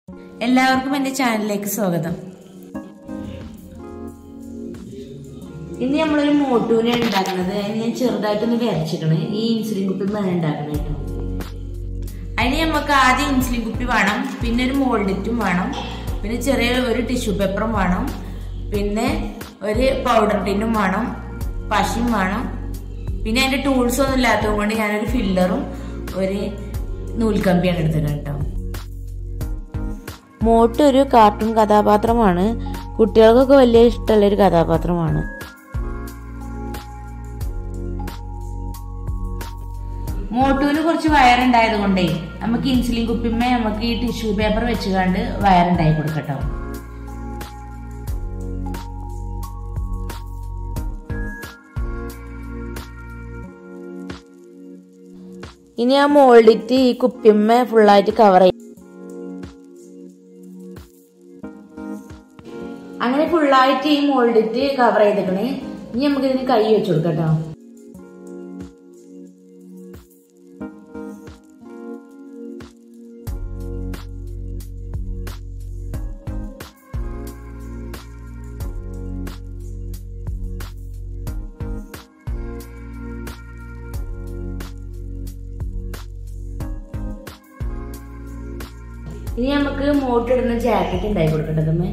എല്ലാവർക്കും എൻ്റെ ചാനലിലേക്ക് സ്വാഗതം ഇന്ന് നമ്മളൊരു മോട്ടൂനെ ഉണ്ടാക്കുന്നത് അതിന് ഞാൻ ചെറുതായിട്ടൊന്ന് വരച്ചിക്കണേ ഈ ഇൻസുലിൻ കുപ്പി വേണം ഉണ്ടാക്കണം കേട്ടോ അതിന് നമുക്ക് ആദ്യം ഇൻസുലിൻ കുപ്പി വേണം പിന്നെ ഒരു മോൾഡിറ്റും വേണം പിന്നെ ചെറിയ ഒരു ടിഷ്യൂ പേപ്പറും വേണം പിന്നെ ഒരു പൗഡർ ടിന്നും വേണം പശയും വേണം പിന്നെ അതിന്റെ ടൂൾസ് ഒന്നും ഇല്ലാത്തത് കൊണ്ട് ഞാനൊരു ഫില്ലറും ഒരു നൂൽക്കമ്പിയാണ് എടുത്തത് കേട്ടോ മോട്ട് ഒരു കാർട്ടൂൺ കഥാപാത്രമാണ് കുട്ടികൾക്കൊക്കെ വലിയ ഇഷ്ടമുള്ള ഒരു കഥാപാത്രമാണ് മോട്ടൂന് കുറച്ച് വയറുണ്ടായത് കൊണ്ടേ നമുക്ക് ഇൻസുലിൻ കുപ്പിമ്മേ നമുക്ക് ഈ ടിഷ്യൂ പേപ്പർ വെച്ചുകൊണ്ട് വയറുണ്ടായി കൊടുക്കട്ടോ ഇനി ആ മോൾഡിറ്റ് ഈ കുപ്പിമ്മ ഫുള്ളായിട്ട് കവർ ചെയ്യും അങ്ങനെ ഫുള്ളായിട്ട് ഈ മോൾഡിറ്റ് കവർ ചെയ്തേക്കണേ ഇനി നമുക്ക് ഇതിന് കൈ വെച്ചു കൊടുക്കട്ടോ ഇനി നമുക്ക് മോട്ടിടുന്ന ജാക്കറ്റ് ഉണ്ടായി കൊടുക്കേണ്ടതമ്മേ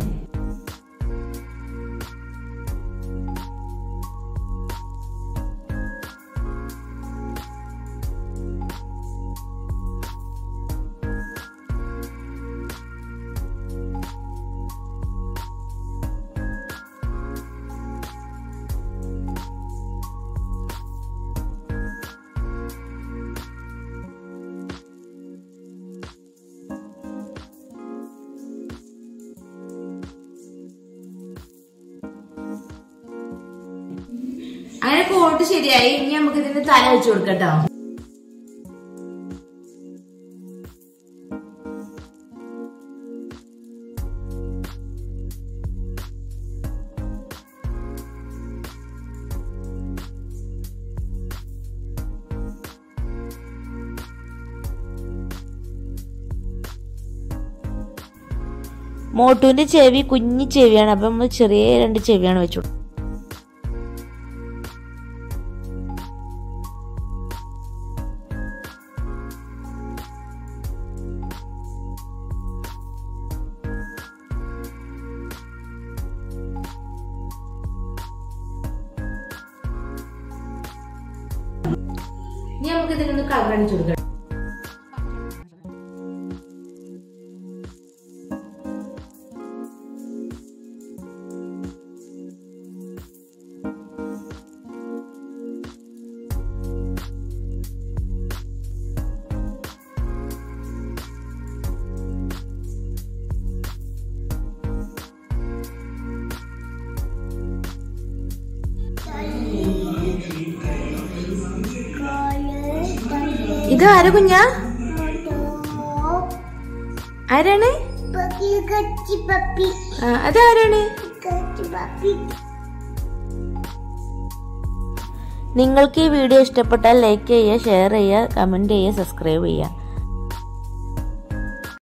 അങ്ങനെ കോട്ട് ശരിയായി ഇനി നമുക്ക് ഇതിന് തല വെച്ചു കൊടുക്കട്ടോ മോട്ടുവിന്റെ ചെവി കുഞ്ഞി ചെവിയാണ് അപ്പൊ നമ്മൾ ചെറിയ രണ്ട് ചെവിയാണ് വെച്ചു കൊടുക്കുന്നത്. ഇനി നമുക്ക് ഇതിനൊന്ന് കളർ അടിച്ചു കൊടുക്കണം ഇത് ആര് കുഞ്ഞാ ആരാണ് ആ, അതാരാണ് നിങ്ങൾക്ക് ഈ വീഡിയോ ഇഷ്ടപ്പെട്ടാൽ ലൈക്ക് ചെയ്യുക ഷെയർ ചെയ്യുക കമന്റ് ചെയ്യുക സബ്സ്ക്രൈബ് ചെയ്യുക